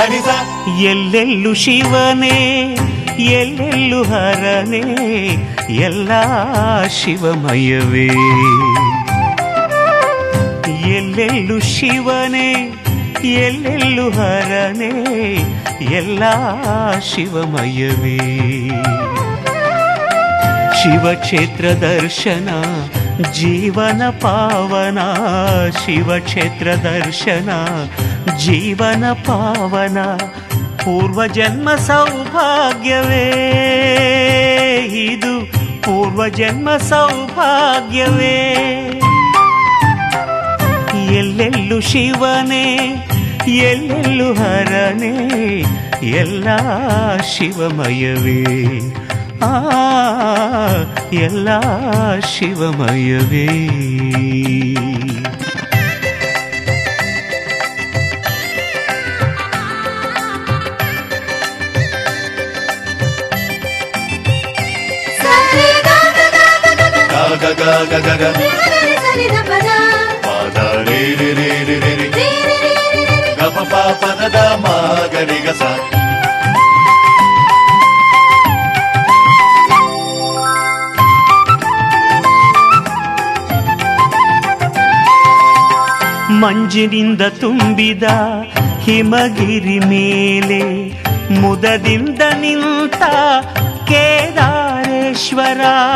ಧನಿಸ ಎಲ್ಲೆಲ್ಲು ಶಿವನೇ ಎಲ್ಲೆಲ್ಲು ಹರನೇ ಎಲ್ಲ ಶಿವಮಯವೇ ಎಲ್ಲೆಲ್ಲು ಶಿವನೇ ಎಲ್ಲೆಲ್ಲು ಹರನೇ ಎಲ್ಲ ಶಿವಮಯವೇ ಶಿವಕ್ಷೇತ್ರ ದರ್ಶನ ಜೀವನ ಪಾವನ ಶಿವಕ್ಷೇತ್ರ ದರ್ಶನ ಜೀವನ ಪಾವನ ಪೂರ್ವಜನ್ಮ ಸೌಭಾಗ್ಯವೇ ಇದು ಪೂರ್ವಜನ್ಮ ಸೌಭಾಗ್ಯವೇ ಎಲ್ಲೆಲ್ಲು ಶಿವನೇ ಎಲ್ಲೆಲ್ಲು ಹರನೇ ಎಲ್ಲ ಶಿವಮಯವೇ ಆ ಎಲ್ಲ ಶಿವಮಯವೇ ಸರಿ ಗ ಗ ಗ ಗ ಗ ಗ ಗ ಗ ಗ ಗ ಗ ಗ ಸರಿ ಸರಿ ದ ಪದ ಪಾದ ರೇ ರೇ ರೇ ರೇ ರೇ ರೇ ರೇ ರೇ ರೇ ರೇ ರೇ ರೇ. ಗ ಪ ಪ ಪದ ದ ಮ ಗ ರಿ ಗ ಸ ಮಂಜಿನಿಂದ ತುಂಬಿದ ಹಿಮಗಿರಿ ಮೇಲೆ ಮುದದಿಂದ ನಿಂತ ಕೇದಾರೇಶ್ವರ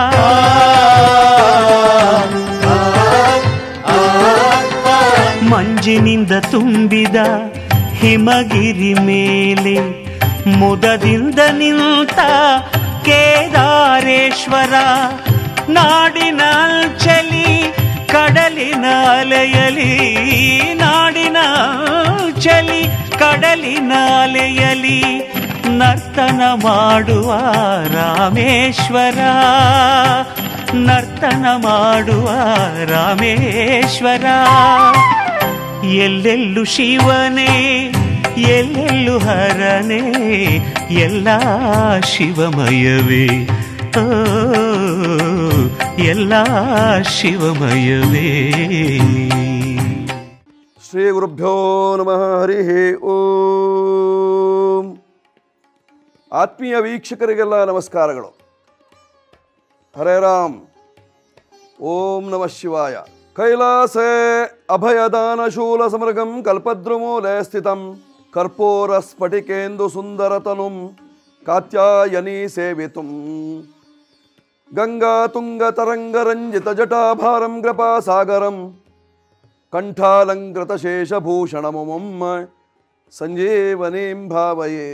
ಮಂಜಿನಿಂದ ತುಂಬಿದ ಹಿಮಗಿರಿ ಮೇಲೆ ಮುದದಿಂದ ನಿಂತ ಕೇದಾರೇಶ್ವರ ನಾಡಿನ ಚಲಿ ಕಡಲಿನ ಅಲೆಯಲಿ ನಾಡಿನ ಚಲಿ ಕಡಲಿನ ಅಲೆಯಲಿ ನರ್ತನ ಮಾಡುವ ರಾಮೇಶ್ವರ ನರ್ತನ ಮಾಡುವ ರಾಮೇಶ್ವರ ಎಲ್ಲೆಲ್ಲು ಶಿವನೇ ಎಲ್ಲೆಲ್ಲು ಹರನೇ ಎಲ್ಲ ಶಿವಮಯವೇ ಓ, ಎಲ್ಲ ಶಿವಮಯವೇ ಶ್ರೀ ಗುರುಭ್ಯೋ ನಮಃ ಹರಿ ಓಂ ಆತ್ಮೀಯ ವೀಕ್ಷಕರಿಗೆಲ್ಲ ನಮಸ್ಕಾರಗಳು ಹರೇ ರಾಮ್ ಓಂ ನಮಃ ಶಿವಾಯ ಕೈಲಾಸೆ ಅಭಯದಾನ ಶೂಲ ಸಮೃಗಂ ಕಲ್ಪದ್ರುಮೂಲೆ ಸ್ಥಿತಂ ಕರ್ಪೂರ ಸ್ಫಟಿಕೇಂದು ಸುಂದರತನುಂ ಕಾತ್ಯಾಯನಿ ಸೇವಿತುಂ ಗಂಗಾ ತುಂಗ ತರಂಗ ರಂಜಿತ ಜಟಾಭಾರಂ ಕೃಪಾ ಸಾಗರಂ ಕಂಠಾಲಂಕೃತ ಶೇಷಭೂಷಣಮುಮಮ್ಮ ಸಂಜೀವನೀಂ ಭಾವಯೇ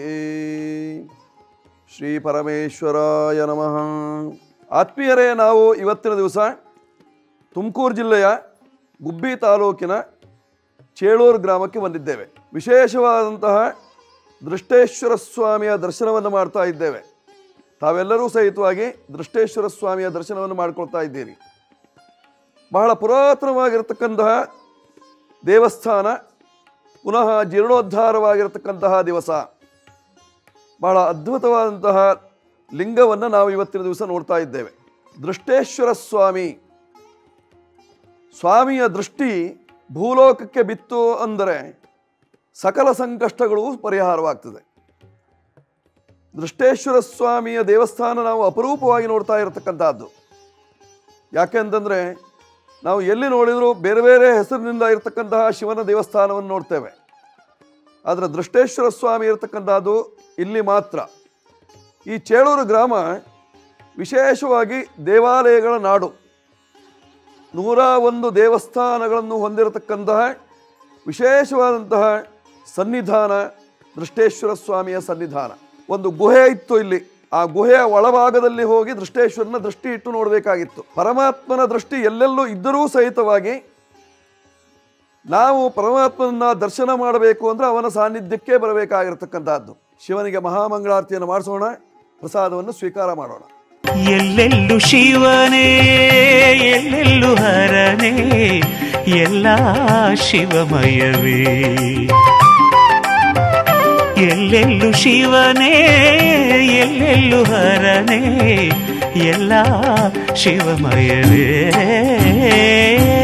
ಶ್ರೀ ಪರಮೇಶ್ವರಾಯ ನಮಃ ಆತ್ಮೀಯರೇ ನಾವು ಇವತ್ತಿನ ದಿವಸ ತುಮಕೂರು ಜಿಲ್ಲೆಯ ಗುಬ್ಬಿ ತಾಲೂಕಿನ ಚೇಳೂರು ಗ್ರಾಮಕ್ಕೆ ಬಂದಿದ್ದೇವೆ ವಿಶೇಷವಾದಂತಹ ದೃಷ್ಟೇಶ್ವರ ಸ್ವಾಮಿಯ ದರ್ಶನವನ್ನು ಮಾಡ್ತಾ ಇದ್ದೇವೆ ತಾವೆಲ್ಲರೂ ಸಹಿತವಾಗಿ ದೃಷ್ಟೇಶ್ವರ ಸ್ವಾಮಿಯ ದರ್ಶನವನ್ನು ಮಾಡ್ಕೊಳ್ತಾ ಇದ್ದೀರಿ ಬಹಳ ಪುರಾತನವಾಗಿರತಕ್ಕಂತಹ ದೇವಸ್ಥಾನ ಪುನಃ ಜೀರ್ಣೋದ್ಧಾರವಾಗಿರತಕ್ಕಂತಹ ದಿವಸ ಬಹಳ ಅದ್ಭುತವಾದಂತಹ ಲಿಂಗವನ್ನು ನಾವು ಇವತ್ತಿನ ದಿವಸ ನೋಡ್ತಾ ಇದ್ದೇವೆ ದೃಷ್ಟೇಶ್ವರ ಸ್ವಾಮಿ ಸ್ವಾಮಿಯ ದೃಷ್ಟಿ ಭೂಲೋಕಕ್ಕೆ ಬಿತ್ತು ಅಂದರೆ ಸಕಲ ಸಂಕಷ್ಟಗಳು ಪರಿಹಾರವಾಗ್ತದೆ ದೃಷ್ಟೇಶ್ವರ ಸ್ವಾಮಿಯ ದೇವಸ್ಥಾನ ನಾವು ಅಪರೂಪವಾಗಿ ನೋಡ್ತಾ ಇರತಕ್ಕಂಥದ್ದು ಯಾಕೆಂತಂದರೆ ನಾವು ಎಲ್ಲಿ ನೋಡಿದರೂ ಬೇರೆ ಬೇರೆ ಹೆಸರಿನಿಂದ ಇರತಕ್ಕಂತಹ ಶಿವನ ದೇವಸ್ಥಾನವನ್ನು ನೋಡ್ತೇವೆ ಆದರೆ ದೃಷ್ಟೇಶ್ವರ ಸ್ವಾಮಿ ಇರತಕ್ಕಂಥದ್ದು ಇಲ್ಲಿ ಮಾತ್ರ ಈ ಚೇಳೂರು ಗ್ರಾಮ ವಿಶೇಷವಾಗಿ ದೇವಾಲಯಗಳ ನಾಡು ನೂರ ಒಂದು ದೇವಸ್ಥಾನಗಳನ್ನು ಹೊಂದಿರತಕ್ಕಂತಹ ವಿಶೇಷವಾದಂತಹ ಸನ್ನಿಧಾನ ದೃಷ್ಟೇಶ್ವರ ಸ್ವಾಮಿಯ ಸನ್ನಿಧಾನ ಒಂದು ಗುಹೆ ಇತ್ತು ಇಲ್ಲಿ ಆ ಗುಹೆಯ ಒಳಭಾಗದಲ್ಲಿ ಹೋಗಿ ದೃಷ್ಟೇಶ್ವರನ ದೃಷ್ಟಿ ಇಟ್ಟು ನೋಡಬೇಕಾಗಿತ್ತು ಪರಮಾತ್ಮನ ದೃಷ್ಟಿ ಎಲ್ಲೆಲ್ಲೂ ಇದ್ದರೂ ಸಹಿತವಾಗಿ ನಾವು ಪರಮಾತ್ಮನ ದರ್ಶನ ಮಾಡಬೇಕು ಅಂದರೆ ಅವನ ಸಾನ್ನಿಧ್ಯಕ್ಕೆ ಬರಬೇಕಾಗಿರತಕ್ಕಂಥದ್ದು ಶಿವನಿಗೆ ಮಹಾಮಂಗಳಾರತಿಯನ್ನು ಮಾಡಿಸೋಣ ಪ್ರಸಾದವನ್ನು ಸ್ವೀಕಾರ ಮಾಡೋಣ ಎಲ್ಲೆಲ್ಲು ಶಿವನೇ ಎಲ್ಲೆಲ್ಲು ಹರನೇ ಎಲ್ಲ ಶಿವಮಯವೇ ಎಲ್ಲೆಲ್ಲು ಶಿವನೇ ಎಲ್ಲೆಲ್ಲು ಹರನೇ ಎಲ್ಲ ಶಿವಮಯವೇ